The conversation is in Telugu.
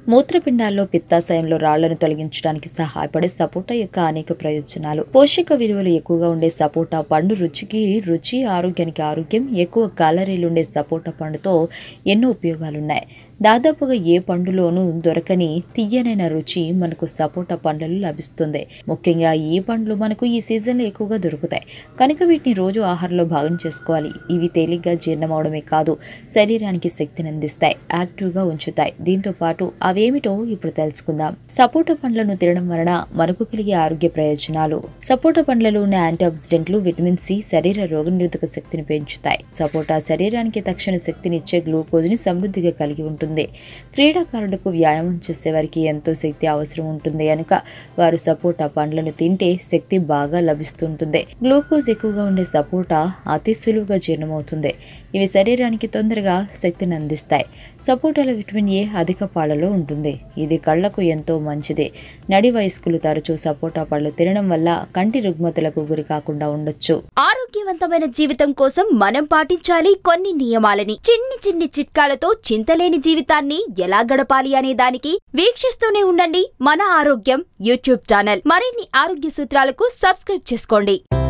మూత్రపిండాల్లో పిత్తాశయంలో రాళ్లను తొలగించడానికి సహాయపడే సపోటా యొక్క అనేక ప్రయోజనాలు పోషక విలువలు ఎక్కువగా ఉండే సపోటా పండు రుచికి రుచి ఆరోగ్యానికి ఆరోగ్యం ఎక్కువ క్యాలరీలు ఉండే సపోటా పండుతో ఎన్నో ఉపయోగాలున్నాయి దాదాపుగా ఏ పండులోనూ దొరకని తీయనైన రుచి మనకు సపోటా పండ్లలో లభిస్తుంది ముఖ్యంగా ఈ పండ్లు మనకు ఈ సీజన్లో ఎక్కువగా దొరుకుతాయి కనుక వీటిని రోజు ఆహారంలో భాగం చేసుకోవాలి ఇవి తేలిగ్గా జీర్ణమవడమే కాదు శరీరానికి శక్తిని అందిస్తాయి యాక్టివ్గా ఉంచుతాయి దీంతో పాటు అవేమిటో ఇప్పుడు తెలుసుకుందాం సపోటా పండ్లను తినడం వలన మనకు కలిగే ఆరోగ్య ప్రయోజనాలు సపోటా పండ్లలో ఉన్న యాంటీఆక్సిడెంట్లు విటమిన్ సి శరీర రోగనిరోధక శక్తిని పెంచుతాయి సపోటా శరీరానికి తక్షణ శక్తినిచ్చే గ్లూకోజ్ ని సమృద్ధిగా కలిగి ఉంటుంది క్రీడాకారులకు వ్యాయామం చేసే వారికి ఎంతో శక్తి అవసరం ఉంటుంది కనుక వారు సపోటా పండ్లను తింటే శక్తి బాగా లభిస్తుంటుంది గ్లూకోజ్ ఎక్కువగా ఉండే సపోటా అతి సులువుగా జీర్ణమవుతుంది ఇవి శరీరానికి తొందరగా శక్తిని అందిస్తాయి సపోటాలో విటమిన్ ఏ అధిక పాలలో ఉంటుంది ఇది కళ్లకు ఎంతో మంచిది నడి వయస్కులు తరచూ సపోటా పళ్ళు తినడం వల్ల కంటి రుగ్మతలకు గురి కాకుండా ఉండొచ్చు ఆరోగ్యవంతమైన జీవితం కోసం మనం పాటించాలి కొన్ని నియమాలని చిన్ని చిన్ని చిట్కాలతో చింతలేని జీవితాన్ని ఎలా గడపాలి అనే దానికి వీక్షిస్తూనే ఉండండి మన ఆరోగ్యం యూట్యూబ్ ఛానల్ మరిన్ని ఆరోగ్య సూత్రాలకు సబ్స్క్రైబ్ చేసుకోండి